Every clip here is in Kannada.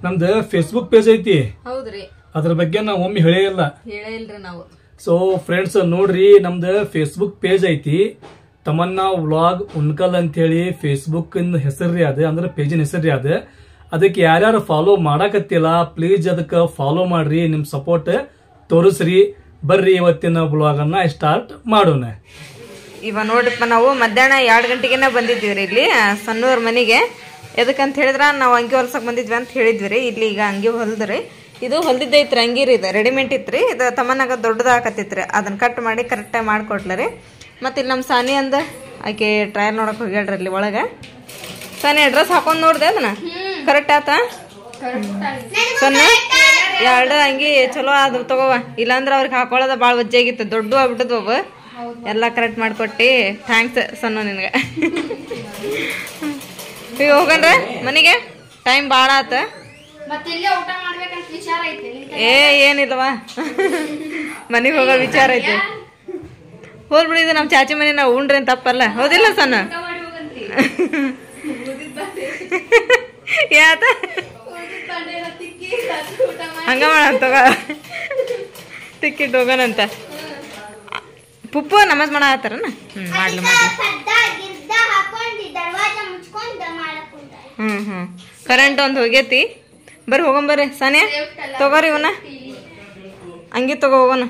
ನಮ್ದು ಫೇಸ್ಬುಕ್ ಪೇಜ್ ಐತಿ ಹೌದ್ರಿ ಅದ್ರ ಬಗ್ಗೆ ನಾವು ಒಮ್ಮೆ ಹೇಳೇ ಇಲ್ಲ ಹೇಳೇ ಇಲ್ರಿ ನಾವು ಸೊ ಫ್ರೆಂಡ್ಸ್ ನೋಡ್ರಿ ನಮ್ದು ಫೇಸ್ಬುಕ್ ಪೇಜ್ ಐತಿ ತಮನ್ನ ವ್ಲಾಗ್ ಉನ್ಕಲ್ ಅಂತೇಳಿ ಫೇಸ್ಬುಕ್ ಹೆಸರ್ರಿ ಅದ ಅಂದ್ರೆ ಪೇಜಿನ ಹೆಸರ್ರಿ ಅದ ಅದಕ್ಕೆ ಯಾರ್ಯಾರು ಫಾಲೋ ಮಾಡಾಕತ್ತಿಲ್ಲ ಪ್ಲೀಸ್ ಅದಕ್ಕೆ ಫಾಲೋ ಮಾಡ್ರಿ ನಿಮ್ ಸಪೋರ್ಟ್ ತೋರಿಸ್ರಿ ಬರ್ರಿ ಇವತ್ತಿನ ಬ್ಲಾಗ್ ಅನ್ನ ಸ್ಟಾರ್ಟ್ ಮಾಡೋಣ ಇವ ನೋಡ್ರಿಪ್ಪ ನಾವು ಮಧ್ಯಾಹ್ನ ಎರಡು ಗಂಟೆಗೆನ ಬಂದಿದ್ವಿ ರೀ ಇಲ್ಲಿ ಆ, ಸಣ್ಣವ್ರ ಮನೆಗೆ ಎದಕ್ಕಂತ ಹೇಳಿದ್ರ ನಾವು ಅಂಗಿ ಹೊಲ್ಸಕ್ ಬಂದಿದ್ವಿ ಅಂತ ಹೇಳಿದ್ವಿ ರೀ ಇಲ್ಲಿ ಈಗ ಅಂಗಿ ಹೊಲ್ದ್ರಿ ಇದು ಹೊಲ್ದಿದ್ದೈತ್ರಿ ಅಂಗಿ ರೀ ಇದು ರೆಡಿಮೇಡ್ ಇತ್ರಿ ಇದು ತಮ್ಮನಾಗ ದೊಡ್ಡದಾಕತ್ತಿತ್ರಿ ಅದನ್ನ ಕಟ್ ಮಾಡಿ ಕರೆಕ್ಟಾಗಿ ಮಾಡಿಕೊಟ್ಲರಿ ಮತ್ತೆ ಇಲ್ಲಿ ನಮ್ಮ ಸಾನಿ ಅಂದ ಆಕೆ ಟ್ರಯಲ್ ನೋಡಕ್ ಹೋಗ್ಯಾಳ್ರಿ ಇಲ್ಲಿ ಒಳಗೆ ಸಾನಿ ಡ್ರೆಸ್ ಹಾಕೊಂಡ್ ನೋಡ್ದೆ ಅದನ್ನ ಕರೆಕ್ಟ್ ಆತ ಸಣ್ಣ ಎರಡು ಅಂಗಿ ಚಲೋ ಅದು ತಗೋವ ಇಲ್ಲಾಂದ್ರೆ ಅವ್ರಿಗೆ ಹಾಕೊಳ್ಳೋದ ಭಾಳ ವಜ್ಜಾಗಿತ್ತು ದೊಡ್ಡ ಆಗ್ಬಿಟ್ಟದ ಒಬ್ಬ ಎಲ್ಲ ಕರೆಕ್ಟ್ ಮಾಡ್ಕೊಟ್ಟಿ ಥ್ಯಾಂಕ್ಸ್ ಸಣ್ಣ ನಿನಗೆ ಈಗ ಹೋಗಣ್ರ ಮನೆಗೆ ಟೈಮ್ ಭಾಳ ಆತ ಮತ್ತೆ ಇಲ್ಲೇ ಊಟ ಮಾಡ್ಬೇಕಂತ ವಿಚಾರ ಐತೆ ನಿನ್ ಏ ಏನಿಲ್ಲವಾ ಮನೆಗೆ ಹೋಗೋ ವಿಚಾರ ಐತಿ ಹೋಲ್ ಬಿಡಿ ಇದು ನಮ್ಮ ಚಾಚಿ ಮನೆ ನಾವು ಉಂಡ್ರಿ ಅಂತ ತಪ್ಪಲ್ಲ ಹೌದಿಲ್ಲ ಸಣ್ಣ ಮಾಡಿ ಹೋಗಂತ್ರಿ ಯಾತ ಬಂಡೆ ಎಲ್ಲ ತಿಕ್ಕಿ ರಾತ್ರಿ ಊಟ ಮಾಡಿ ಹಂಗ ಮಾಡ ತಗ ತಿಕ್ಕಿಟ್ಟು ಹೋಗೋಣಂತ ಪುಪ್ಪು ನಮಾಜ್ ಮಾಡ ಹತ್ತಾರನ ಹ್ಞೂ ಮಾಡ್ಲಿ ಮಾಡ್ಲಿ ಪರ್ದ ಗಿರ್ದ ಹಾಕೊಂಡು ದರ್ವಾಜ ಮುಚ್ಕೊಂಡು ಮಾಡಕ್ ಕುಂತಾರೆ ಹ್ಞೂ ಹ್ಞೂ ಕರೆಂಟ್ ಒಂದು ಹೋಗೈತಿ ಬರ್ರಿ ಹೋಗಂಬರ್ರಿ ಸಾನ್ಯಾ ತಗೋರಿ ಇವನ್ನ ಹಂಗೆ ತಗೋ ಹೋಗೋಣ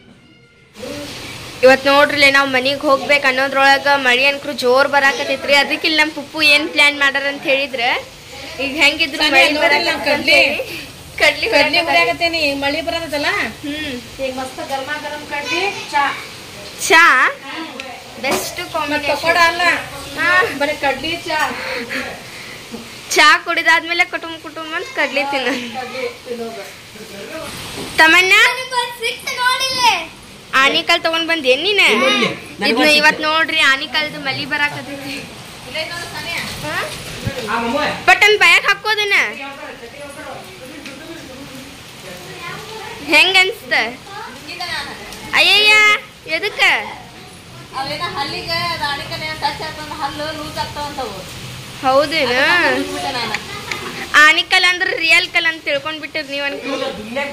ಇವತ್ ನೋಡ್ರಿ ನಾವ್ ಮನಿಗ್ ಹೋಗ್ಬೇಕು ಅನ್ನೋದ್ರೊಳಗ ಮಳಿ ಅನ್ಕ್ರು ಜೋರ್ ಬರಾಕತೈತ್ರಿ ಅದಕ್ಕೆ ಇಲ್ಲಿ ನಮ್ ಪುಪ್ಪು ಏನ್ ಪ್ಲಾನ್ ಮಾಡ್ಯಾರ ಅಂತ ಹೇಳಿದ್ರ ಈಗ ಹೆಂಗಿದ್ರು ಮಳಿ ಬರಾಕತ್ತೈತಿ ಅಂತ ಹೇಳಿ ಕಡ್ಲಿ ಕಡ್ಲಿ ಮಳಿ ಬರೋದಲ್ಲ ಹ್ಮ್ ಈಗ ಮಸ್ತ್ ಗರ್ಮ ಗರಂ ಕಡ್ಲಿ ಚಾ ಚಾ ಬೆಸ್ಟ್ ಕಾಂಬಿನೇಷನ್ ಅಲ್ಲ ಬರೀ ಕಡ್ಲಿ ಚಾ ಚಾ ಕುಡಿದಾದ್ಮೇಲೆ ಕುಟುಂಬ ಕುಟುಂಬ ಅಂತ ಕಡ್ಲಿ ತಿನ್ನ ತಮನ್ನ ನೋಡಿಲ್ಲೇ ಆನಿಕಲ್ ತಗೊಂಡ್ ಬಂದೇನ್ ನೀನ ಇದನ್ನ ಇವತ್ ನೋಡ್ರಿ ಆನಿಕಲ್ದು ಮಳಿ ಬರಾಕತೈತಿ ಹಾ? ಬಟನ್ ಬ್ಯಾಗ್ ಹಾಕೋದನ್ನ ಹೆಂಗ ಅನ್ಸ್ತ ಅಯ್ಯಯ್ಯ ಎದಕ್ಕ ಅವೇನ ಹಲ್ಲಿಗೆ ರಾಣಿಕನೆ ಟಚ್ ಆಗ್ತಂದ ಹಲ್ಲು ಲೂಸ್ ಆಗ್ತಾವಂತವು ಹೌದೇನ ಬಿಟ್ಟೆ ನಾನು ಆನಿಕಲ್ ಅಂದ್ರ ರಿಯಲ್ ಕಲ್ ಅಂತ ತಿಳ್ಕೊಂಡ್ ಬಿಟ್ಟಿರ್ ನೀವ್ ಅನ್ಕೊಂಡು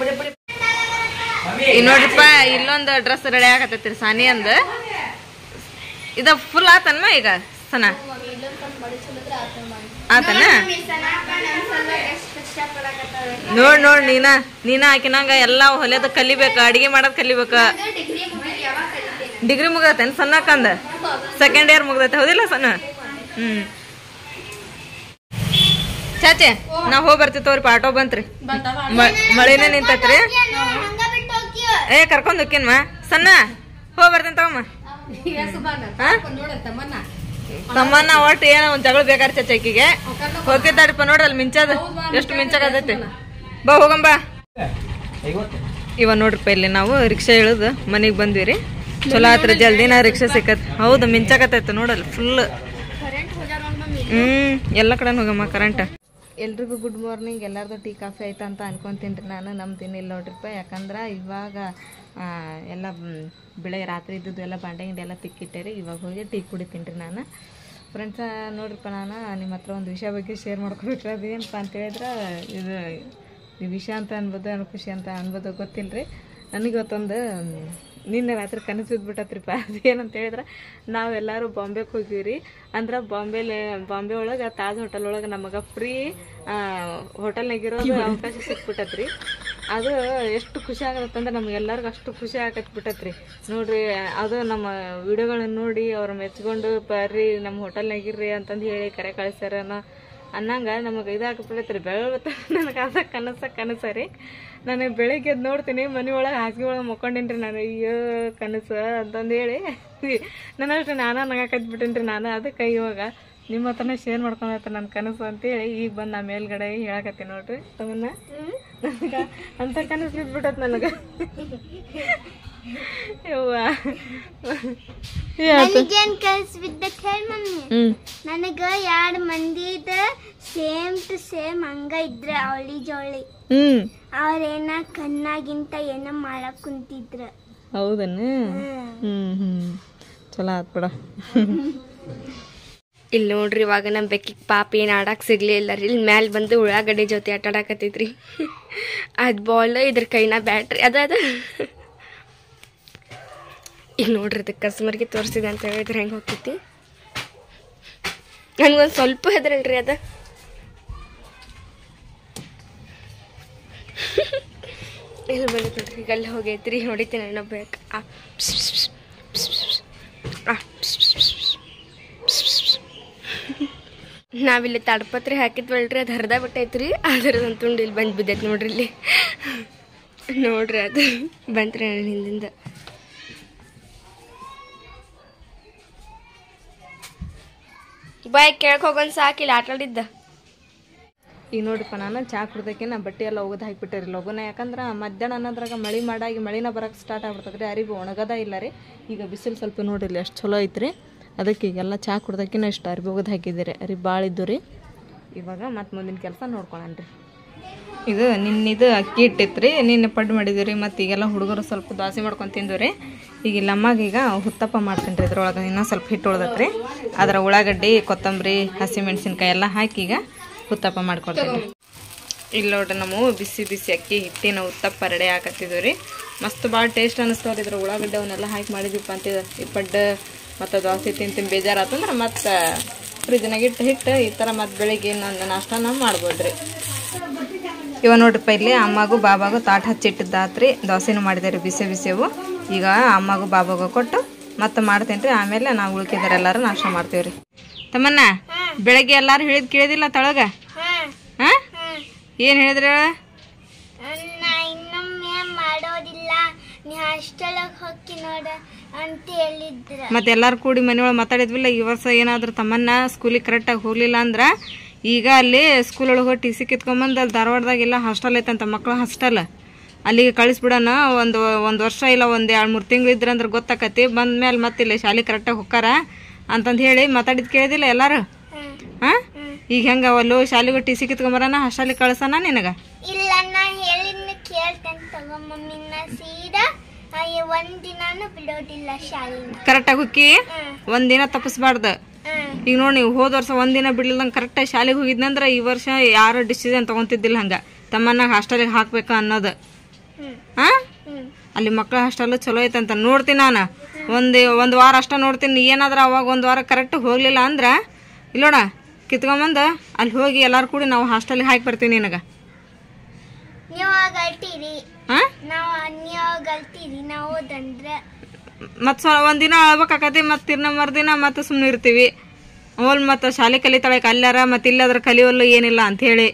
ಈಗ ನೋಡ್ರಿಪ್ಪ ಇಲ್ಲೊಂದು ಡ್ರೆಸ್ ರೆಡಿ ಆಗತ್ತೈತಿ ಸಾನಿ ಅಂದ ಇದ ಫುಲ್ ಆತನ್ಮ ಈಗ ಸನ ಆತನ ನೋಡ್ ನೋಡ್ ನೀನ ನೀನ ಆಕಿನಂಗ ಎಲ್ಲಾ ಹೊಲೆದ ಕಲಿಬೇಕ ಅಡಿಗೆ ಮಾಡೋದ್ ಕಲಿಬೇಕ ಡಿಗ್ರಿ ಮುಗತೇನ್ ಸಣ್ಣಕ್ಕಂದ ಸೆಕೆಂಡ್ ಇಯರ್ ಮುಗ್ದೈತೆ ಹೌದಿಲ್ಲ ಸಣ್ಣ ಹ್ಮ್ ಚಾಚೆ ನಾ ಹೋಗಿ ಬರ್ತೀವಿ ತೋರಿ ಆಟೋ ಬಂತ್ರಿ ಮ- ಮಳಿನೇ ನಿಂತೈತ್ರಿ ಹಂಗ ಬಿಟ್ಟು ಹೋಗ್ತೀವ ಏ ಕರ್ಕೊಂಡ್ ಹೋಗ್ಕಿನ್ಮ ಸಣ್ಣ ಹೋಗಿ ಬರ್ತೀನಿ ತಗೊಮ್ಮ ಹಾ? ತಮ್ಮನ್ನ ಒಟ್ಟು ಏನೋ ಒಂದ್ ಜಗಳ ಬೇಕಾರ ಚಚ್ಚಿಗೆ ಹೋಗಿದ್ದಾರಿಪ್ಪ ನೋಡ್ರಿ ಅಲ್ಲಿ ಮಿಂಚದ ಎಷ್ಟು ಮಿಂಚಾಗತೈತಿ ಬಾ ಹೋಗಂಬ ಇವ ನೋಡ್ರಿಪ್ಪ ಇಲ್ಲಿ ನಾವು ರಿಕ್ಷಾ ಇಳಿದು ಮನೆಗೆ ಬಂದ್ವಿ ರೀ ಚಲೋ ಆತ್ರ ಜಲ್ದಿನ ರಿಕ್ಷಾ ಸಿಕ್ಕತ್ ಹೌದು ಮಿಂಚಾಕತೈತೆ ನೋಡಲ್ಲ ಫುಲ್ ಹ್ಮ್ ಎಲ್ಲ ಕಡೆ ಹೋಗಮ್ಮ ಕರೆಂಟ್ ಎಲ್ರಿಗೂ ಗುಡ್ ಮಾರ್ನಿಂಗ್ ಎಲ್ಲರದು ಟೀ ಕಾಫಿ ಆಯ್ತಾ ಅಂತ ಅನ್ಕೊಂತೀನಿ ರೀ ನಾನು ನಮ್ದು ಇಲ್ಲ ನೋಡ್ರಿಪ್ಪ ಯಾಕಂದ್ರೆ ಇವಾಗ ಆ, ಎಲ್ಲ ಮ್, ಬೆಳೆ ರಾತ್ರಿ ಇದ್ದದ್ದು ಎಲ್ಲ ಬಾಂಡೆ ಗಿಂಡೆ ಎಲ್ಲ ತಿಕ್ಕಿಟ್ಟೆ ರೀ ಇವಾಗ ಹೋಗಿ ಟೀ ಕುಡಿತೀನಿ ರೀ ನಾನು ಫ್ರೆಂಡ್ಸ ನೋಡ್ರಿಪ್ಪ ನಾನು ನಿಮ್ಮ ಹತ್ರ ಒಂದು ವಿಷಯ ಬಗ್ಗೆ ಶೇರ್ ಮಾಡ್ಕೊಬೇಕು ಅದು ಏನಪ್ಪ ಅಂತ ಹೇಳಿದ್ರೆ ಇದು ಈ ವಿಷಯ ಅಂತ ಅನ್ಬೋದು ಅನ್ನೋ ಖುಷಿ ಅಂತ ಅನ್ಬೋದು ಗೊತ್ತಿಲ್ಲ ರೀ ನನಗೆ ಇವತ್ತೊಂದು ಮ್, ನಿನ್ನೆ ರಾತ್ರಿ ಕನಸು ಬಿದ್ಬಿಟ್ಟತ್ರಿಪ್ಪ ಅದು ಏನಂತ ಹೇಳಿದ್ರೆ ನಾವೆಲ್ಲರೂ ಬಾಂಬೆಗೆ ಹೋಗಿವಿ ರೀ ಅಂದ್ರೆ ಬಾಂಬೆಲೆ ಬಾಂಬೆ ಒಳಗೆ ತಾಜ್ ಹೋಟೆಲ್ ಒಳಗೆ ನಮಗೆ ಫ್ರೀ ಹೋಟೆಲ್ನಾಗಿರೋದು ಅವಕಾಶ ಸಿಕ್ಬಿಟ್ಟತ್ರಿ ಅದು ಎಷ್ಟು ಖುಷಿ ಆಗತ್ತಂದ್ರೆ ನಮ್ಗೆಲ್ಲರಿಗೂ ಅಷ್ಟು ಖುಷಿ ಆಗತ್ ಬಿಟ್ಟತ್ರಿ ನೋಡ್ರಿ ಅದು ನಮ್ಮ ವಿಡಿಯೋಗಳನ್ನ ನೋಡಿ ಅವ್ರು ಮೆಚ್ಕೊಂಡು ಬರ್ರಿ ನಮ್ಮ ಹೋಟೆಲ್ನಾಗಿರ್ರಿ ಅಂತಂದು ಹೇಳಿ ಕರೆ ಕಳಿಸ್ಯಾರ ಅನ್ನೋ ಅನ್ನಂಗ ನಮಗೆ ಇದಾಗ್ಬಿಡತ್ರಿ ಬೆಳಗ್ಗೆ ನನಗೆ ಅದ ಕನಸ ಕನಸ ರೀ ನನಗೆ ಬೆಳಿಗ್ಗೆ ಎದ್ದು ನೋಡ್ತೀನಿ ಮನೆ ಒಳಗೆ ಹಾಸಿಗೆ ಒಳಗೆ ಮಕ್ಕೊಂಡೇನಿ ರೀ ನಾನು ಅಯ್ಯೋ ಕನಸು ಅಂತಂದು ಹೇಳಿ ನಾನು ಅಷ್ಟು ನಾನು ನಗಾಕತ್ಬಿಟ್ಟೇನಿ ರೀ ನಾನು ಅದಕ್ಕೆ ಇವಾಗ ನಿಮ್ಮ ಹತ್ರನೇ ಶೇರ್ ಮಾಡ್ಕೊಂಡೈತೆ ನನ್ನ ಕನಸು ಅಂತೇಳಿ ಈಗ ಬಂದು ನಾ ಮೇಲ್ಗಡೆ ಹೇಳಕತ್ತೀನಿ ನೋಡ್ರಿ ತಮ್ಮನ್ನ ನನಗೆ ಅಂತ ಕನಸು ಬಿದ್ಬಿಟ್ಟತ್ ನನಗೆ ಯವ್ವ ನನಗೇನ್ ಕಲ್ಸ್ ಬಿದ್ದತ್ ಹೇಳಿ ಮಮ್ಮಿ ಹ್ಞೂ ನನಗ ಎರಡ್ ಮಂದಿದ ಸೇಮ್ ಟು ಸೇಮ್ ಹಂಗ ಇದ್ರ ಅವಳಿ ಜೋಳಿ ಹ್ಞೂ ಅವ್ರೇನ ಕಣ್ಣಾಗಿಂತ ಏನ ಮಾಡಕ್ ಕುಂತಿದ್ರ ಹೌದನ್ನು ಹ್ಞೂ ಹ್ಞೂ ಚಲೋ ಆತ್ ಬಿಡ ಇಲ್ಲಿ ನೋಡ್ರಿ ಇವಾಗ ನಮ್ಮ ಬೆಕ್ಕಿಗೆ ಪಾಪ ಏನು ಆಡಕ್ಕೆ ಸಿಗ್ಲಿಲ್ಲ ರೀ ಇಲ್ಲಿ ಮ್ಯಾಲೆ ಬಂದು ಉಳ್ಳಾಗಡ್ಡಿ ಜೊತೆ ಆಟ ಆಡಕತ್ತೈತ್ರಿ ಅದು ಬಾಲ್ ಇದ್ರ ಕೈನ ಬ್ಯಾಟ್ರಿ ಅದ ಅದ ಈಗ ನೋಡ್ರಿ ಇದು ಕಸ್ಟಮರ್ಗೆ ತೋರಿಸಿದೆ ಅಂತ ಹೇಳಿದ್ರೆ ಹೆಂಗೆ ಹೋಗ್ತೈತಿ ನನಗೊಂದು ಸ್ವಲ್ಪ ಹೆದರಲ್ರಿ ಅದ ಇಲ್ಲಿ ಬಂದೈತೆ ನೋಡ್ರಿ ಈಗ ಅಲ್ಲಿ ಹೋಗೈತ್ರಿ ಹೊಡಿತೀನಿ ಅಣ್ಣ ಬೇಕು ಆ ಪ್ಸ್ ಪ್ಸ್ ಪ್ಸ್ ಪ್ಸ್ ಪ್ಸ್ ಪ್ಸ್. ಆ ಪ್ಸ್ ಪ್ಸ್ ಪ್ಸ್ ಪ್ಸ್. ಪ್ಸ್ ಪ್ಸ್ ಪ್ಸ್. ನಾವಿಲ್ಲಿ ತಾಡ್ಪತ್ರೆ ಹಾಕಿದ್ವಲ್ರಿ ಅದು ಹರಿದ ಬಿಟ್ಟೈತ್ರಿ ಅದ್ರದ್ದು ತುಂಡು ಇಲ್ಲಿ ಬಂದು ಬಿದ್ದೈತೆ ನೋಡ್ರಿ ಇಲ್ಲಿ ನೋಡ್ರಿ ಅದು ಬಂತ್ರಿ ನನ್ನ ಹಿಂದಿಂದ ಬಾಯ್ ಕೇಳಕ್ ಹೋಗೋನ್ ಸಾಕಿಲ್ಲ ಆಟ ಆಡಿದ್ದ ಈಗ ನೋಡ್ರಿಪ್ಪ ನಾನು ಚಾ ಕುಡ್ದಕ್ಕೆ ನಾ ಬಟ್ಟೆ ಎಲ್ಲ ಒಗದು ಹಾಕಿಬಿಟ್ಟೆ ಲಗುನ ಯಾಕಂದ್ರೆ ಮಧ್ಯಾಹ್ನ ಅನ್ನೋದ್ರಾಗ ಮಳೆ ಮಾಡಾಗಿ ಮಳಿನ ಬರಕ್ಕೆ ಸ್ಟಾರ್ಟ್ ಆಗ್ಬಿಡ್ತದೆ ರೀ ಅರಿಬಿ ಒಣಗದ ಇಲ್ಲ ರೀ ಈಗ ಬಿಸಿಲು ಸ್ವಲ್ಪ ನೋಡಿರಿ ಎಷ್ಟು ಚಲೋ ಐತ್ರಿ ಅದಕ್ಕೆ ಈಗೆಲ್ಲ ಚಾ ಕುಡ್ದಕ್ಕಿನ ಇಷ್ಟು ಅರಿಬಿ ಒಗದು ಹಾಕಿದ್ದೀರಿ ಅರಿ ಭಾಳ ಇದ್ದು ರೀ ಇವಾಗ ಮತ್ತೆ ಮುಂದಿನ ಕೆಲಸ ನೋಡ್ಕೊಳ್ಳೋಣ ರೀ ಇದು ನಿನ್ನಿದು ಅಕ್ಕಿ ಇಟ್ಟಿತ್ತು ನಿನ್ನೆ ಪಡ್ಡು ಮಾಡಿದ್ದೀವಿ ರೀ ಮತ್ತು ಈಗೆಲ್ಲ ಹುಡುಗರು ಸ್ವಲ್ಪ ದೋಸೆ ಮಾಡ್ಕೊಂಡು ತಿಂದು ರೀ ಈಗ ಇಲ್ಲಿ ಅಮ್ಮಗೆ ಈಗ ಹುತ್ತಪ್ಪ ಮಾಡ್ತೀನಿ ರೀ ಇದ್ರೊಳಗೆ ಇನ್ನೂ ಸ್ವಲ್ಪ ಹಿಟ್ಟು ಉಳ್ದೈತೆ ರೀ ಅದರ ಉಳ್ಳಾಗಡ್ಡಿ ಕೊತ್ತಂಬರಿ ಹಸಿಮೆಣ್ಸಿನ್ಕಾಯಿ ಎಲ್ಲ ಹಾಕಿ ಈಗ ಹುತ್ತಪ್ಪ ಮಾಡ್ಕೊಡ್ತೀನಿ ಇಲ್ಲಿ ನೋಡ್ರಿ ನಾವು ಬಿಸಿ ಬಿಸಿ ಅಕ್ಕಿ ಹಿಟ್ಟಿನ ಉತ್ತಪ್ಪ ರೆಡಿ ಹಾಕತ್ತಿದ್ವಿ ರೀ ಮಸ್ತ್ ಭಾಳ ಟೇಸ್ಟ್ ಅನಿಸ್ತವ್ರಿ ಇದ್ರ ಉಳ್ಳಾಗಡ್ಡೆ ಅವನ್ನೆಲ್ಲ ಹಾಕಿ ಮಾಡಿದ್ವಿಪ್ಪ ಅಂತಿದ ಈ ಪಡ್ಡು ಮತ್ತು ದೋಸೆ ತಿಂದು ತಿಂದು ಬೇಜಾರಾತಂದ್ರೆ ಮತ್ತು ಫ್ರಿಜ್ನಾಗ ಇಟ್ಟು ಹಿಟ್ಟು ಈ ಥರ ಮತ್ತು ಬೆಳಿಗ್ಗೆ ಇನ್ನೊಂದು ನಾಷ್ಟನ ಮಾಡ್ಬೋದ್ರಿ ಇವ ನೋಡ್ರಿಪ್ಪ ಇಲ್ಲಿ ಅಮ್ಮಗೂ ಬಾಬಾಗೂ ತಾಟ್ ಹಚ್ಚಿಟ್ಟಿದ್ದಾತ್ರಿ ದೋಸೆನೂ ಮಾಡಿದೆ ಬಿಸಿ ಬಿಸಿವು ಈಗ ಅಮ್ಮಗೂ ಬಾಬಾಗೂ ಕೊಟ್ಟು ಮತ್ತೆ ಮಾಡ್ತೇನೆ ರೀ ಆಮೇಲೆ ನಾವು ಉಳ್ಕಿದಾರೆ ಎಲ್ಲರೂ ನಾಷ್ಟ ಮಾಡ್ತೀವಿ ರೀ ತಮ್ಮನ್ನ ಬೆಳಗ್ಗೆ ಎಲ್ಲಾರು ಹೇಳಿದ್ ಕೇಳಿದಿಲ್ಲ ತಳಗ ಹಾ ಏನು ಹೇಳಿದ್ರ ನಾ ಇನ್ನೊಮ್ಮೆ ಮಾಡೋದಿಲ್ಲ ನೀ ಹಾಸ್ಟೆಲಿಗೆ ಹೋಗಿ ನೋಡ ಅಂತ ಹೇಳಿದ್ರ ಮತ್ತೆ ಎಲ್ಲಾರು ಕೂಡಿ ಮನೆಯೊಳಗೆ ಮಾತಾಡಿದ್ವಿಲ್ಲ ಈ ವರ್ಷ ಏನಾದ್ರೂ ತಮ್ಮನ್ನ ಸ್ಕೂಲಿಗೆ ಕರೆಕ್ಟಾಗಿ ಹೋಗ್ಲಿಲ್ಲ ಅಂದ್ರೆ ಈಗ ಅಲ್ಲಿ ಸ್ಕೂಲ್ ಒಳಗೆ ಹೋಗಿ ಟಿ ಸಿ ಕಿತ್ಕೊಂಬಂದು ಅಲ್ಲಿ ಧಾರವಾಡದಾಗೆಲ್ಲ ಹಾಸ್ಟೆಲ್ ಐತಂತ ಮಕ್ಳು ಹಾಸ್ಟೆಲ್ ಅಲ್ಲಿಗೆ ಕಳಿಸ್ಬಿಡೋಣ ಒಂದು ಒಂದು ವರ್ಷ ಇಲ್ಲ ಒಂದು ಎರಡು ಮೂರು ತಿಂಗಳು ಇದ್ರಂದ್ರೆ ಗೊತ್ತಾಕತಿ ಬಂದ ಮೇಲೆ ಮತ್ತೆ ಇಲ್ಲಿ ಶಾಲೆ ಕರೆಕ್ಟಾಗಿ ಹೋಗಾರ ಅಂತಂದು ಹೇಳಿ ಮಾತಾಡಿದ್ ಕೇಳಿದಿಲ್ಲ ಎಲ್ಲಾರು ಹಾಂ ಈಗ ಹೆಂಗೆ ಅವಲ್ಲು ಶಾಲೆಗೆ ಟಿ ಸಿ ಕಿತ್ಕೊಂಬರೋಣ ಹಾಸ್ಟೆಲಿಗೆ ಕಳ್ಸೋಣ ನಿನಗೆ ಇಲ್ಲ ನಾ ಹೇಳಿದ್ನ ಕೇಳ್ತೇನೆ ತಗೋ ಮಮ್ಮಿನ ಸೀದಾ ಆ, ಈ ಒಂದ್ ದಿನಾನು ಬಿಡೋದಿಲ್ಲ ಶಾಲಿನ ಕರೆಕ್ಟಾಗಿ ಹುಕ್ಕಿ ಒಂದಿನ ತಪ್ಪಿಸ್ಬಾರ್ದು ಹ್ಮ್ ಈಗ ನೋಡಿ ನೀವು ಹೋದ ವರ್ಷ ಒಂದಿನ ಬಿಡ್ಲಿಲ್ದಂಗೆ ಕರೆಕ್ಟಾಗಿ ಶಾಲೆಗೆ ಹೋಗಿದ್ನಂದ್ರೆ ಈ ವರ್ಷ ಯಾರು ಡಿಸಿಷನ್ ತಗೊಂತಿದ್ದಿಲ್ಲ ಹಂಗೆ ತಮ್ಮನ್ನ ಹಾಸ್ಟೆಲಿಗೆ ಹಾಕ್ಬೇಕು ಅನ್ನೋದು ಹ್ಮ್ ಹಾ ಹ್ಮ್ ಅಲ್ಲಿ ಮಕ್ಳ ಹಾಸ್ಟೆಲ್ ಚಲೋ ಐತಂತ ನೋಡ್ತೀನಿ ನಾನು ಒಂದು ಒಂದು ವಾರ ಅಷ್ಟ ನೋಡ್ತೀನಿ ಏನಾದ್ರೂ ಅವಾಗ ಒಂದು ವಾರ ಕರೆಕ್ಟ್ ಹೋಗ್ಲಿಲ್ಲ ಅಂದ್ರೆ ಇಲ್ಲೋಡ ಕಿತ್ಕೊಂಬಂದು ಅಲ್ಲಿ ಹೋಗಿ ಎಲ್ಲಾರು ಕೂಡಿ ನಾವು ಹಾಸ್ಟೆಲಿಗೆ ಹಾಕಿ ಬರ್ತೀವಿ ನಿನಗೆ ನೀವು ಅಳ್ತೀರಿ ಹಾ ನಾವು ನೀವು ಅಳ್ತೀರಿ ನಾವು ಓದಂದ್ರೆ ಮತ್ತು ಸ್ವ ಒಂದಿನ ಅಳ್ಬೇಕಾಕತಿ ಮತ್ತು ತಿರ್ನ ಮರ್ದಿನ ಮತ್ತೆ ಸುಮ್ಮನೆ ಇರ್ತೀವಿ ಅವಲ್ ಮತ್ತು ಶಾಲೆ ಕಲಿತಾಳೆ ಅಲ್ಲಾರ ಮತ್ತು ಇಲ್ಲಾದ್ರ ಕಲಿಯೋಲ್ಲ ಏನಿಲ್ಲ ಅಂಥೇಳಿ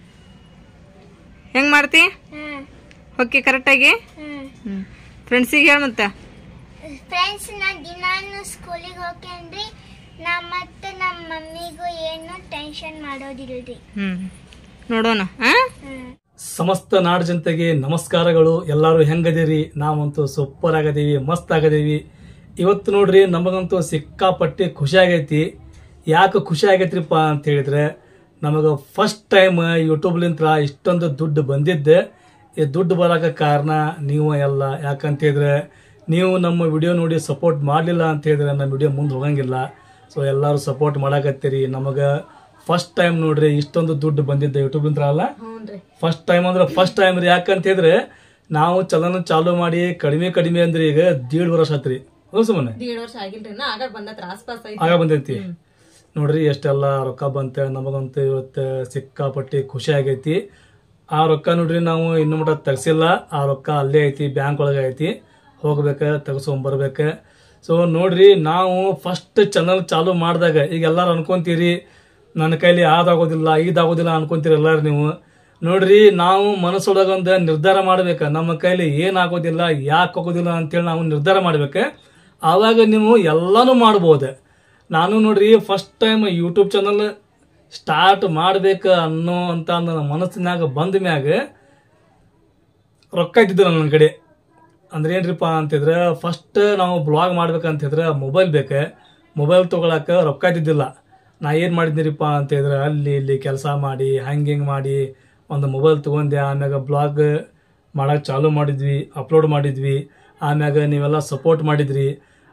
ಹೆಂಗೆ ಮಾಡ್ತಿ ಹ್ಮ್ ಹೊಕ್ಕಿ ಕರೆಕ್ಟಾಗಿ ಹ್ಮ್ ಹ್ಞೂ ಫ್ರೆಂಡ್ಸಿಗೆ ಹೇಳಿ ಮತ್ತೆ ಫ್ರೆಂಡ್ಸ್ ನಾ ದಿನಾನು ಸ್ಕೂಲಿಗೆ ಹೋಗ್ಯನ್ರಿ ನಾ ಮತ್ತೆ ನಮ್ಮ ಮಮ್ಮಿಗೂ ಏನು ಟೆನ್ಷನ್ ಮಾಡೋದಿಲ್ರಿ ಹ್ಞೂ ನೋಡೋಣ ಹಾಂ ಹ್ಮ್ ಸಮಸ್ತ ನಾಡು ಜನತೆಗೆ ನಮಸ್ಕಾರಗಳು ಎಲ್ಲರೂ ಹೆಂಗದೀರಿ ನಾವಂತೂ ಸೂಪರ್ ಆಗದೀವಿ ಮಸ್ತ್ ಆಗದೀವಿ ಇವತ್ತು ನೋಡ್ರಿ ನಮಗಂತೂ ಸಿಕ್ಕಾಪಟ್ಟಿ ಖುಷಿ ಆಗೈತಿ ಯಾಕೆ ಖುಷಿ ಆಗೈತ್ರಿಪ್ಪ ಅಂತ ಹೇಳಿದ್ರೆ ನಮಗೆ ಫಸ್ಟ್ ಟೈಮ್ ಯೂಟ್ಯೂಬ್ಲಿಂತ್ರ ಇಷ್ಟೊಂದು ದುಡ್ಡು ಬಂದಿದ್ದೆ ಈ ದುಡ್ಡು ಬರೋಕೆ ಕಾರಣ ನೀವು ಎಲ್ಲ ಯಾಕಂತ ಹೇಳಿದ್ರೆ ನೀವು ನಮ್ಮ ವಿಡಿಯೋ ನೋಡಿ ಸಪೋರ್ಟ್ ಮಾಡಲಿಲ್ಲ ಅಂತ ಹೇಳಿದ್ರೆ ನಮ್ಮ ವಿಡಿಯೋ ಮುಂದೆ ಹೋಗಂಗಿಲ್ಲ ಸೊ ಎಲ್ಲರೂ ಸಪೋರ್ಟ್ ಮಾಡಾಕತ್ತೀರಿ ನಮಗೆ ಫಸ್ಟ್ ಟೈಮ್ ನೋಡ್ರಿ ಇಷ್ಟೊಂದು ದುಡ್ಡು ಬಂದಿದ್ದೆ ಯೂಟ್ಯೂಬ್ಲಿಂತ್ರ ಅಲ್ಲ ಫಸ್ಟ್ ಟೈಮ್ ಅಂದ್ರೆ ಫಸ್ಟ್ ಟೈಮ್ ರೀ ಯಾಕಂತ ಹೇಳಿದ್ರೆ ನಾವು ಚಲನ ಚಾಲು ಮಾಡಿ ಕಡಿಮೆ ಕಡಿಮೆ ಅಂದ್ರೆ ಈಗ ದೀಡ್ ವರ್ಷ ಆತ್ರಿ ಹೌದು ಸುಮ್ಮನೆ ದೀಡ್ ವರ್ಷ ಆಗಿಲ್ರಿ ನಾ ಆಗ ಬಂದತ್ರ ಆಸ್ಪಾಸ್ ಆಗ ಬಂದೈತಿ ನೋಡ್ರಿ ಎಷ್ಟೆಲ್ಲ ರೊಕ್ಕ ಬಂತ ನಮಗಂತೂ ಇವತ್ತು ಸಿಕ್ಕಾಪಟ್ಟಿ ಖುಷಿ ಆಗೈತಿ ಆ ರೊಕ್ಕ ನೋಡ್ರಿ ನಾವು ಇನ್ನು ಮಟ್ಟ ತೆಗ್ಸಿಲ್ಲ ಆ ರೊಕ್ಕ ಅಲ್ಲೇ ಐತಿ ಬ್ಯಾಂಕ್ ಒಳಗೆ ಐತಿ ಹೋಗ್ಬೇಕ ತೆಗ್ಸ್ಕೊಂಬರ್ಬೇಕ ಸೊ ನೋಡ್ರಿ ನಾವು ಫಸ್ಟ್ ಚಾನಲ್ ಚಾಲು ಮಾಡಿದಾಗ ಈಗ ಎಲ್ಲಾರು ಅನ್ಕೊಂತೀರಿ ನನ್ನ ಕೈಲಿ ಅದಾಗೋದಿಲ್ಲ ಇದಾಗೋದಿಲ್ಲ ಅನ್ಕೊಂತೀರಿ ಎಲ್ಲಾರು ನೀವು ನೋಡ್ರಿ ನಾವು ಮನಸ್ಸೊಳಗೊಂದು ನಿರ್ಧಾರ ಮಾಡ್ಬೇಕ ನಮ್ಮ ಕೈಲಿ ಏನ್ ಆಗೋದಿಲ್ಲ ಯಾಕೆ ಆಗೋದಿಲ್ಲ ಅಂತೇಳಿ ನಾವು ನಿರ್ಧಾರ ಮಾಡ್ಬೇಕ ಆವಾಗ ನೀವು ಎಲ್ಲಾನು ಮಾಡ್ಬೋದು ನಾನು ನೋಡ್ರಿ first time YouTube channel start ಮಾಡ್ಬೇಕು ಅನ್ನೋ ಅಂತ ನನ್ನ ಮನಸ್ಸಿನಾಗ ಬಂದ ಮ್ಯಾಗ ರೊಕ್ಕ ಇದ್ದಿದ್ದು ನನ್ನ ಕಡೆ ಅಂದ್ರೆ ಏನ್ರಿಪ್ಪ ಅಂತಿದ್ರೆ ಫಸ್ಟ್ ನಾವು ಬ್ಲಾಗ್ ಮಾಡ್ಬೇಕಂತಿದ್ರೆ ಮೊಬೈಲ್ ಬೇಕು ಮೊಬೈಲ್ ತೊಗೊಳಕ ರೊಕ್ಕ ಇದ್ದಿದ್ದಿಲ್ಲ ನಾ ಏನು ಮಾಡಿದ್ನಿರಿಪ್ಪ ಅಂತಿದ್ರೆ ಅಲ್ಲಿ ಇಲ್ಲಿ ಕೆಲಸ ಮಾಡಿ ಹಂಗೆ ಹಿಂಗೆ ಮಾಡಿ ಒಂದು ಮೊಬೈಲ್ ತೊಗೊಂಡೆ ಆಮ್ಯಾಗ ಬ್ಲಾಗ್ ಮಾಡಕ್ಕೆ ಚಾಲು ಮಾಡಿದ್ವಿ ಅಪ್ಲೋಡ್ ಮಾಡಿದ್ವಿ ಆಮ್ಯಾಗ ನೀವೆಲ್ಲ ಸಪೋರ್ಟ್ ಮಾಡಿದ್ರಿ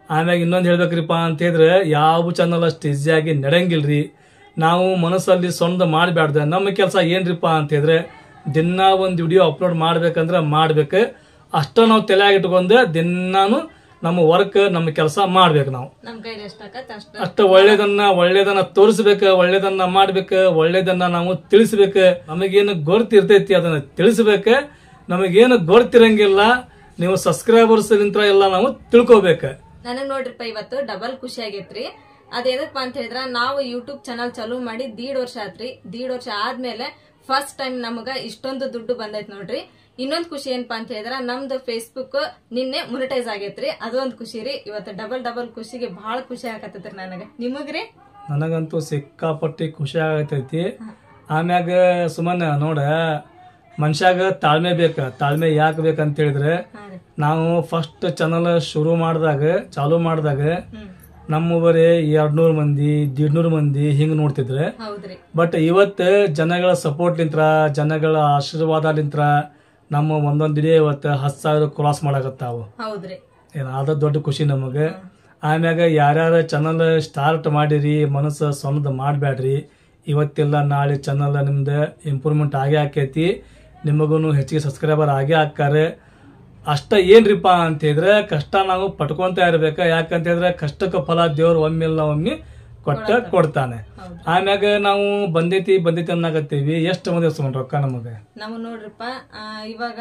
ಆಮ್ಯಾಗ ಇನ್ನೊಂದು ಹೇಳ್ಬೇಕ್ರಿಪ್ಪ ಅಂತ ಹೇಳಿದ್ರೆ ಯಾವ ಚಾನಲ್ ಅಷ್ಟು ಈಸಿಯಾಗಿ ನಡೆಯಂಗಿಲ್ರಿ ನಾವು ಮನಸ್ಸಲ್ಲಿ ಸೊಂದ ಮಾಡಬ್ಯಾಡ್ದ ನಮ್ಮ ಕೆಲಸ ಏನ್ರಿಪ್ಪ ಅಂತ ಹೇಳಿದ್ರೆ ದಿನ ಒಂದು ವಿಡಿಯೋ ಅಪ್ಲೋಡ್ ಮಾಡ್ಬೇಕಂದ್ರೆ ಮಾಡ್ಬೇಕು ಅಷ್ಟ ನಾವು ತಲೆಯಾಗಿ ಇಟ್ಕೊಂಡು ದಿನಾನು ನಮ್ಮ ವರ್ಕ್ ನಮ್ಮ ಕೆಲಸ ಮಾಡ್ಬೇಕು ನಾವು ನಮ್ ಕೈಲಿ ಎಷ್ಟಾಕತ್ ಅಷ್ಟ ಅಷ್ಟ ಒಳ್ಳೇದನ್ನ ಒಳ್ಳೇದನ್ನ ತೋರಿಸ್ಬೇಕು ಒಳ್ಳೇದನ್ನ ಮಾಡ್ಬೇಕು ಒಳ್ಳೇದನ್ನ ನಾವು ತಿಳಿಸ್ಬೇಕು ನಮಗೇನು ಗೊತ್ತಿರ್ತೈತಿ ಅದನ್ನ ತಿಳಿಸ್ಬೇಕು ನಮಗೇನು ಗೊತ್ತಿರಂಗಿಲ್ಲ ನೀವು ಸಬ್ಸ್ಕ್ರೈಬರ್ಸ್ ನಿಂತ್ರ ಎಲ್ಲ ನಾವು ತಿಳ್ಕೊಬೇಕು ನನಗ್ ನೋಡ್ರಿಪ್ಪ ಇವತ್ತು ಡಬಲ್ ಖುಷಿ ಆಗೈತ್ರಿ ಅದೇನಪ್ಪ ಅಂತ ಹೇಳಿದ್ರ ನಾವು ಯೂಟ್ಯೂಬ್ ಚಾನಲ್ ಚಾಲೂ ಮಾಡಿ ದೀಡ್ ವರ್ಷ ಆತ್ರಿ ದೀಡ್ ವರ್ಷ ಆದ್ಮೇಲೆ ಫಸ್ಟ್ ಟೈಮ್ ನಮಗ ಇಷ್ಟೊಂದು ದುಡ್ಡು ಬಂದೈತ್ ನೋಡ್ರಿ ಇನ್ನೊಂದ್ ಖುಷಿ ಏನಪ್ಪಾ ಅಂತ ಹೇಳಿದ್ರ ನಮ್ದು ಫೇಸ್ಬುಕ್ ನಿನ್ನೆ ಮೊನಿಟೈಸ್ ಆಗೈತ್ರಿ ಅದೊಂದ್ ಖುಷಿ ರೀ ಇವತ್ತು ಡಬಲ್ ಡಬಲ್ ಖುಷಿಗೆ ಬಹಳ ಖುಷಿ ಆಗತ್ತೈತ್ರಿ ನನಗ ನಿಮಗ್ರಿ ನನಗಂತೂ ಸಿಕ್ಕಾಪಟ್ಟಿ ಖುಷಿ ಆಗತೈತಿ ಆಮ್ಯಾಗ ಸುಮ್ಮನೆ ನೋಡ ಮನುಷ್ಯಾಗ ತಾಳ್ಮೆ ಬೇಕ ತಾಳ್ಮೆ ಯಾಕೆ ಬೇಕಂತ ಹೇಳಿದ್ರೆ ಹಾ ರೀ ನಾವು ಫಸ್ಟ್ ಚಾನಲ್ ಶುರು ಮಾಡಿದಾಗ ಚಾಲೂ ಮಾಡಿದಾಗ ಹ್ಮ್ ನಮ್ಮ ಬರೀ ಎರಡ್ನೂರು ಮಂದಿ ದೀಡ್ನೂರು ಮಂದಿ ಹಿಂಗ್ ನೋಡ್ತಿದ್ರೆ ಹೌದ್ರಿ ಬಟ್ ಇವತ್ತು ಜನಗಳ ಸಪೋರ್ಟ್ಲಿಂತ್ರ ಜನಗಳ ಆಶೀರ್ವಾದಲಿಂತ್ರ ನಮ್ಮ ಒಂದೊಂದ್ ದಿನ ಇವತ್ತು ಹತ್ತು ಸಾವಿರ ಕ್ರಾಸ್ ಮಾಡಕತ್ತಾವು ಹೌದ್ರಿ ಏನು ಅದ ದೊಡ್ಡ ಖುಷಿ ನಮಗೆ ಆಮ್ಯಾಗ ಯಾರ್ಯಾರ ಚಾನಲ್ ಸ್ಟಾರ್ಟ್ ಮಾಡಿರಿ ಮನಸ್ಸು ಸ್ವಂತ ಮಾಡಬೇಡ್ರಿ ಇವತ್ತೆಲ್ಲ ನಾಳೆ ಚಾನಲ್ ನಿಮ್ದು ಇಂಪ್ರೂವ್ಮೆಂಟ್ ಆಗೇ ಆಕೈತಿ ನಿಮಗೂ ಹೆಚ್ಚಿಗೆ ಸಬ್ಸ್ಕ್ರೈಬರ್ ಆಗೇ ಹಾಕ್ತಾರೆ ಅಷ್ಟ ಏನ್ರಿಪ್ಪ ಅಂತ ಹೇಳಿದ್ರೆ ಕಷ್ಟ ನಾವು ಪಟ್ಕೊಂತ ಇರ್ಬೇಕ ಯಾಕಂತ ಹೇಳಿದ್ರೆ ಕಷ್ಟಕ್ಕೆ ಫಲ ದೇವ್ರು ಒಮ್ಮೆಲ್ಲ ಒಮ್ಮೆ ಕೊಟ್ಟ ಕೊಡ್ತಾನೆ ಹೌದು. ಆಮ್ಯಾಗ ನಾವು ಬಂದೈತಿ ಬಂದೈತಿ ಅನ್ನಕತ್ತೀವಿ ಎಷ್ಟು ಮಂದಿ ಸುಮ್ಮನೆ ರೊಕ್ಕ ನಮಗೆ ನಾವು ನೋಡ್ರಿಪ್ಪ ಆ, ಇವಾಗ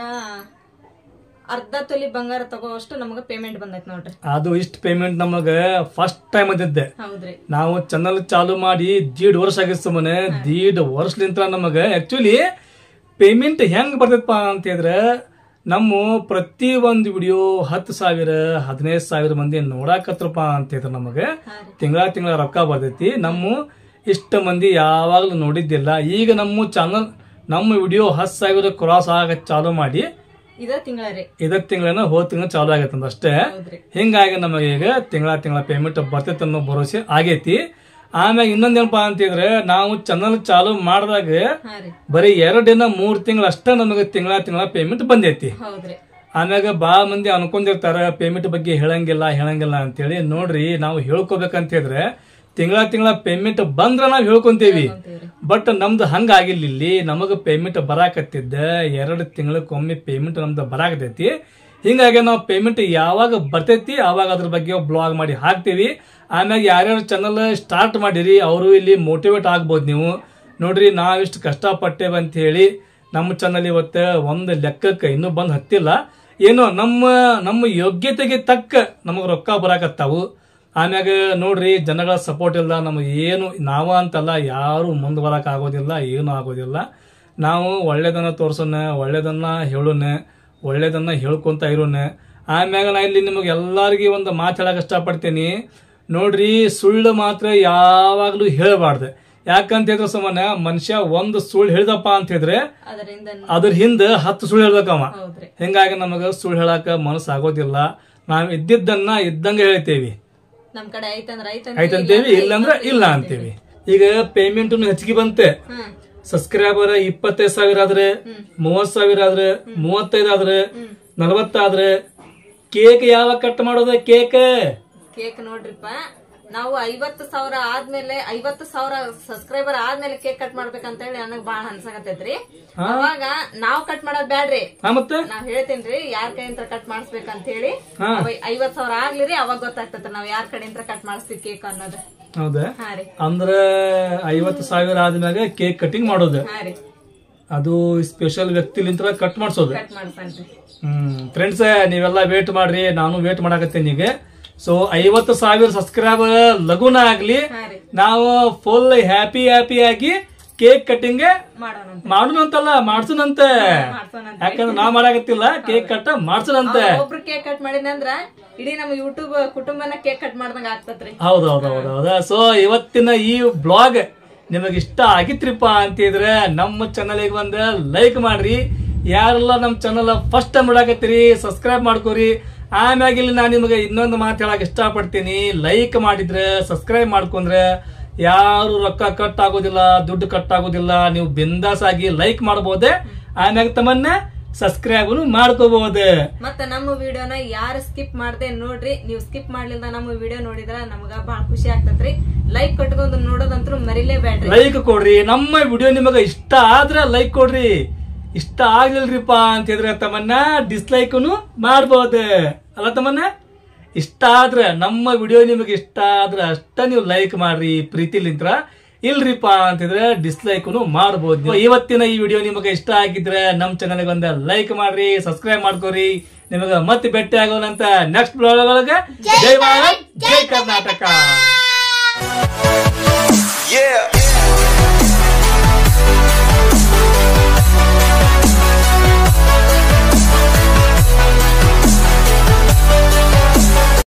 ಅರ್ಧ ತೊಲಿ ಬಂಗಾರ ತಗೋವಷ್ಟು ನಮಗ ಪೇಮೆಂಟ್ ಬಂದೈತ್ ನೋಡ್ರಿ ಅದು ಇಷ್ಟು ಪೇಮೆಂಟ್ ನಮಗೆ ಫಸ್ಟ್ ಟೈಮ್ ಅಂದಿದ್ದೆ ಹೌದ್ರಿ ನಾವು ಚಾನಲ್ ಚಾಲು ಮಾಡಿ ದೀಡ್ ವರ್ಷ ಆಗಿತ್ತು ಸುಮ್ಮನೆ ದೀಡ್ ವರ್ಷಲಿಂತ್ರ ನಮಗೆ ಆಕ್ಚುಲಿ ಪೇಮೆಂಟ್ ಹೆಂಗ್ ಬರ್ತೈತಪ್ಪ ಅಂತ ಹೇಳಿದ್ರೆ ನಮ್ಮ ಪ್ರತಿ ಒಂದು ವಿಡಿಯೋ ಹತ್ತು ಸಾವಿರ ಹದಿನೈದು ಸಾವಿರ ಮಂದಿ ನೋಡಾಕತ್ರಪ್ಪ ಅಂತ ಹೇಳಿದ್ರೆ ನಮಗೆ ಹಾ ರೀ ತಿಂಗಳ ತಿಂಗಳ ರೊಕ್ಕ ಬರ್ತೈತಿ ನಮ್ಮ ಇಷ್ಟ ಮಂದಿ ಯಾವಾಗಲೂ ನೋಡಿದ್ದಿಲ್ಲ ಈಗ ನಮ್ಮ ಚಾನಲ್ ನಮ್ಮ ವಿಡಿಯೋ ಹತ್ತು ಸಾವಿರ ಕ್ರಾಸ್ ಆಗ ಚಾಲು ಮಾಡಿ ಇದ ತಿಂಗಳ ರೀ ಇದಕ್ ತಿಂಗಳನ್ನ ಹೋದ ತಿಂಗಳ ಚಾಲು ಆಗೈತೆ ಅಷ್ಟೇ ಹೌದ್ರಿ ಹಿಂಗಾಗಿ ನಮಗೆ ಈಗ ತಿಂಗಳ ತಿಂಗಳ ಪೇಮೆಂಟ್ ಬರ್ತೈತೆ ಅನ್ನೋ ಭರವಸೆ ಆಗೈತಿ ಆಮ್ಯಾಗ ಇನ್ನೊಂದೇನಪ್ಪ ಅಂತಿದ್ರೆ ನಾವು ಚಾನಲ್ ಚಾಲು ಮಾಡಿದಾಗ ಹಾ ರೀ ಬರೀ ಎರಡಿನ ಮೂರ್ ತಿಂಗಳ ಅಷ್ಟೇ ನಮಗೆ ತಿಂಗಳ ತಿಂಗಳ ಪೇಮೆಂಟ್ ಬಂದೈತಿ ಹೌದ್ರಿ ಆಮ್ಯಾಗ ಬಾಳ ಮಂದಿ ಅನ್ಕೊಂಡಿರ್ತಾರ ಪೇಮೆಂಟ್ ಬಗ್ಗೆ ಹೇಳಂಗಿಲ್ಲ ಹೇಳಂಗಿಲ್ಲ ಅಂತೇಳಿ ನೋಡ್ರಿ ನಾವು ಹೇಳ್ಕೊಬೇಕಂತ ಹೇಳಿದ್ರೆ ತಿಂಗಳ ತಿಂಗಳ ಪೇಮೆಂಟ್ ಬಂದ್ರ ನಾವು ಹೇಳ್ಕೊಂತೀವಿ ಅಂತೀವ್ರಿ ಬಟ್ ನಮ್ದು ಹಂಗ ಆಗಿಲ್ಲ ಇಲ್ಲಿ ನಮಗ ಪೇಮೆಂಟ್ ಬರಾಕತ್ತಿದ್ದ ಎರಡು ತಿಂಗಳಕ್ಕೊಮ್ಮೆ ಪೇಮೆಂಟ್ ನಮ್ದು ಬರಾಕತೈತಿ ಹಿಂಗಾಗಿ ನಾವು ಪೇಮೆಂಟ್ ಯಾವಾಗ ಬರ್ತೈತಿ ಅವಾಗ ಅದ್ರ ಬಗ್ಗೆ ಬ್ಲಾಗ್ ಮಾಡಿ ಹಾಕ್ತೀವಿ ಆಮ್ಯಾಗ ಯಾರ್ಯಾರು ಚಾನಲ್ ಸ್ಟಾರ್ಟ್ ಮಾಡಿರಿ ಅವರು ಇಲ್ಲಿ ಮೋಟಿವೇಟ್ ಆಗ್ಬೋದು ನೀವು ನೋಡ್ರಿ ನಾವಿಷ್ಟು ಕಷ್ಟಪಟ್ಟೇವೆ ಅಂತ ಹೇಳಿ ನಮ್ಮ ಚಾನಲ್ ಇವತ್ತು ಒಂದು ಲೆಕ್ಕಕ್ಕೆ ಇನ್ನೂ ಬಂದು ಹತ್ತಿಲ್ಲ ಏನೋ ನಮ್ಮ ನಮ್ಮ ಯೋಗ್ಯತೆಗೆ ತಕ್ಕ ನಮಗೆ ರೊಕ್ಕ ಬರಾಕತ್ತಾವು ಆಮ್ಯಾಗ ನೋಡ್ರಿ ಜನಗಳ ಸಪೋರ್ಟ್ ಇಲ್ಲ ನಮಗೆ ಏನು ನಾವ ಅಂತಲ್ಲ ಯಾರು ಮುಂದೆ ಬರಕ್ ಆಗೋದಿಲ್ಲ ಏನು ಆಗೋದಿಲ್ಲ ನಾವು ಒಳ್ಳೇದನ್ನ ತೋರ್ಸೋಣ ಒಳ್ಳೇದನ್ನ ಹೇಳೋಣ ಒಳ್ಳೇದನ್ನ ಹೇಳ್ಕೊಂತ ಇರೋಣ ಆಮ್ಯಾಗ ನಾ ಇಲ್ಲಿ ನಿಮಗೆ ಎಲ್ಲರಿಗೂ ಒಂದು ಮಾತು ಹೇಳಕ್ ಇಷ್ಟಪಡ್ತೀನಿ ನೋಡ್ರಿ ಸುಳ್ಳು ಮಾತ್ರ ಯಾವಾಗ್ಲೂ ಹೇಳಬಾರ್ದು ಯಾಕಂತ ಹೇಳಿದ್ರೆ ಸುಮ್ಮನೆ ಮನುಷ್ಯ ಒಂದು ಸುಳ್ಳು ಹೇಳ್ದಪ್ಪ ಅಂತ ಹೇಳಿದ್ರೆ ಅದರಿಂದ ಅದ್ರ ಹಿಂದೆ ಹತ್ತು ಸುಳ್ಳು ಹೇಳ್ಬೇಕವ ಹೌದ್ರಿ ಹಿಂಗಾಗಿ ನಮಗೆ ಸುಳ್ಳು ಹೇಳಕ ಮನಸ್ಸು ಆಗೋದಿಲ್ಲ ನಾವು ಇದ್ದಿದ್ದನ್ನ ಇದ್ದಂಗೆ ಹೇಳ್ತೇವಿ ನಮ್ ಕಡೆ ಐತಂದ್ರ ಐತಂತ ಆಯ್ತಂತೇವಿ ಇಲ್ಲಂದ್ರ ಇಲ್ಲ ಅಂತೀವಿ ಈಗ ಪೇಮೆಂಟ್ ಹೆಚ್ಚಿಗೆ ಬಂತೆ ಹ್ಮ್ ಸಬ್ಸ್ಕ್ರೈಬರ್ ಇಪ್ಪತ್ತೈದು ಸಾವಿರ ಆದ್ರೆ ಮೂವತ್ ಸಾವಿರ ಆದ್ರೆ ಮೂವತ್ತೈದು ಆದ್ರೆ ನಲವತ್ತಾದ್ರೆ ಕೇಕ್ ಯಾವಾಗ ಕಟ್ ಮಾಡೋದ ಕೇಕ್ ಕೇಕ್ ನೋಡ್ರಿಪ್ಪ ನಾವು ಐವತ್ತು ಸಾವಿರ ಆದ್ಮೇಲೆ ಐವತ್ತು ಸಾವಿರ ಸಬ್ಸ್ಕ್ರೈಬರ್ ಆದ್ಮೇಲೆ ಕೇಕ್ ಕಟ್ ಮಾಡ್ಬೇಕಂತ ಹೇಳಿ ನನಗ್ ಬಾಳ ಅನ್ಸಕತ್ತೈತ್ರಿ ಅವಾಗ ನಾವ್ ಕಟ್ ಮಾಡೋದ್ ಬ್ಯಾಡ್ರಿ ಹಾ ಮತ್ತೆ ನಾವ್ ಹೇಳ್ತೇನ್ರಿ ಯಾರ್ ಕಡೆಯಿಂದ ಕಟ್ ಮಾಡಿಸ್ಬೇಕಂತ ಹೇಳಿ ಹಾ. ಅವ- ಐವತ್ ಸಾವಿರ ಆಗ್ಲಿರಿ ಅವಾಗ ಗೊತ್ತಾಗ್ತೈತಿ ನಾವ್ ಯಾರ್ ಕಡೆಯಿಂದ ಕಟ್ ಮಾಡಿಸ್ತೀವಿ ಕೇಕ್ ಅನ್ನೋದು ಹೌದಾ ಹಾ ರೀ ಅಂದ್ರ ಐವತ್ತು ಸಾವಿರ ಆದ್ಮ್ಯಾಗ ಕೇಕ್ ಕಟಿಂಗ್ ಮಾಡೋದು ಹಾ ರೀ ಅದು ಸ್ಪೆಷಲ್ ವ್ಯಕ್ತಿಲಿಂತ್ರ ಕಟ್ ಮಾಡ್ಸೋದು ಕಟ್ ಮಾಡ್ತಾನ್ರಿ ಹ್ಮ್ ಫ್ರೆಂಡ್ಸ್ ನೀವೆಲ್ಲ ವೇಟ್ ಮಾಡ್ರಿ ನಾನು ವೇಟ್ ಮಾಡಾಕತ್ತೀನಿ ಈಗ ಸೊ ಐವತ್ತು ಸಾವಿರ ಸಬ್ಸ್ಕ್ರೈಬರ್ ಲಗುನ ಆಗ್ಲಿ ಹಾ ರೀ ನಾವು ಫುಲ್ ಹ್ಯಾಪಿ ಹ್ಯಾಪಿ ಆಗಿ ಕೇಕ್ ಕಟ್ಟಿಂಗ್ ಮಾಡೋಣ ಮಾಡೋಣಂತಲ್ಲ ಮಾಡ್ಸೋಣಂತೆ ಮಾಡ್ಸೋಣಂತೆ. ಯಾಕಂದ್ರೆ ನಾ ಮಾಡಾಕತ್ತಿಲ್ಲ ಕೇಕ್ ಕಟ್ಟ ಮಾಡ್ಸೋಣಂತೆ ಒಬ್ರು ಕೇಕ್ ಕಟ್ ಮಾಡಿದಂದ್ರ ಇಡೀ ನಮ್ಮ ಯೂಟ್ಯೂಬ್ ಕುಟುಂಬನ ಕೇಕ್ ಕಟ್ ಮಾಡ್ದಂಗ ಆಗ್ತತ್ರಿ ಹೌದು ಹೌದು ಹೌದು ಹೌದಾ ಸೊ ಇವತ್ತಿನ ಈ ಬ್ಲಾಗ್ ನಿಮಗೆ ಇಷ್ಟ ಆಗಿತ್ರಿಪ್ಪ ಅಂತಿದ್ರೆ ನಮ್ಮ ಚಾನಲ್ಗೆ ಬಂದ ಲೈಕ್ ಮಾಡ್ರಿ ಯಾರೆಲ್ಲ ನಮ್ಮ ಚಾನಲ್ ಫಸ್ಟ್ ಟೈಮ್ ನೋಡಾಕತ್ತೀರಿ ಸಬ್ಸ್ಕ್ರೈಬ್ ಮಾಡ್ಕೋರಿ ಆಮ್ಯಾಗ ಇಲ್ಲಿ ನಾನು ನಿಮಗೆ ಇನ್ನೊಂದು ಮಾತು ಹೇಳಕ್ ಇಷ್ಟಪಡ್ತೀನಿ ಲೈಕ್ ಮಾಡಿದ್ರೆ ಸಬ್ಸ್ಕ್ರೈಬ್ ಮಾಡ್ಕೊಂಡ್ರೆ ಯಾರು ರೊಕ್ಕ ಕಟ್ ಆಗೋದಿಲ್ಲ ದುಡ್ಡು ಕಟ್ ಆಗೋದಿಲ್ಲ ನೀವು ಬಿಂದಾಸ್ ಆಗಿ ಲೈಕ್ ಮಾಡಬಹುದೇ ಆಮ್ಯಾಗ ತಮ್ಮನ್ನ ಸಬ್ಸ್ಕ್ರೈಬ್ ಮಾಡ್ಕೋಬಹುದು ಮತ್ತ ನಮ್ಮ ವಿಡಿಯೋನ ಯಾರು ಸ್ಕಿಪ್ ಮಾಡ್ದೆ ನೋಡ್ರಿ ನೀವು ಸ್ಕಿಪ್ ಮಾಡ್ಲಿಲ್ದ ನಮ್ಮ ವಿಡಿಯೋ ನೋಡಿದ್ರ ನಮಗ ಬಹಳ ಖುಷಿ ಆಗ್ತತ್ರಿ ಲೈಕ್ ಕಟ್ಕೊಂಡು ನೋಡೋದಂತ್ರು ಮರಿಲೇಬೇಡ್ರಿ ಲೈಕ್ ಕೊಡ್ರಿ ನಮ್ಮ ವಿಡಿಯೋ ನಿಮಗ ಇಷ್ಟ ಆದ್ರ ಲೈಕ್ ಕೊಡ್ರಿ ಇಷ್ಟ ಆಗ್ಲಿಲ್ರಿಪ್ಪ ಅಂತ ಹೇಳಿದ್ರೆ ತಮ್ಮನ್ನ ಡಿಸ್ಲೈಕ್ನು ಮಾಡ್ಬೋದು ಅಲ್ಲ ತಮ್ಮನ್ನ ಇಷ್ಟ ಆದ್ರ ನಮ್ಮ ವಿಡಿಯೋ ನಿಮಗೆ ಇಷ್ಟ ಆದ್ರ ಅಷ್ಟ ನೀವು ಲೈಕ್ ಮಾಡ್ರಿ ಪ್ರೀತಿಲಿಂತ್ರ ಇಲ್ರಿಪ್ಪ ಅಂತಿದ್ರೆ ಡಿಸ್ಲೈಕ್ನು ಮಾಡ್ಬೋದು ನೀವು. ಇವತ್ತಿನ ಈ ವಿಡಿಯೋ ನಿಮಗೆ ಇಷ್ಟ ಆಗಿದ್ರೆ ನಮ್ಮ ಚಾನಲ್ಗೆ ಒಂದ ಲೈಕ್ ಮಾಡ್ರಿ ಸಬ್ಸ್ಕ್ರೈಬ್ ಮಾಡ್ಕೋರಿ ನಿಮಗ ಮತ್ತೆ ಭೇಟಿ ಆಗೋಣಂತ ನೆಕ್ಸ್ಟ್ ಬ್ಲಾಗ್ ಒಳಗೆ ಜೈ ಭಾರತ್ ಜೈ ಕರ್ನಾಟಕ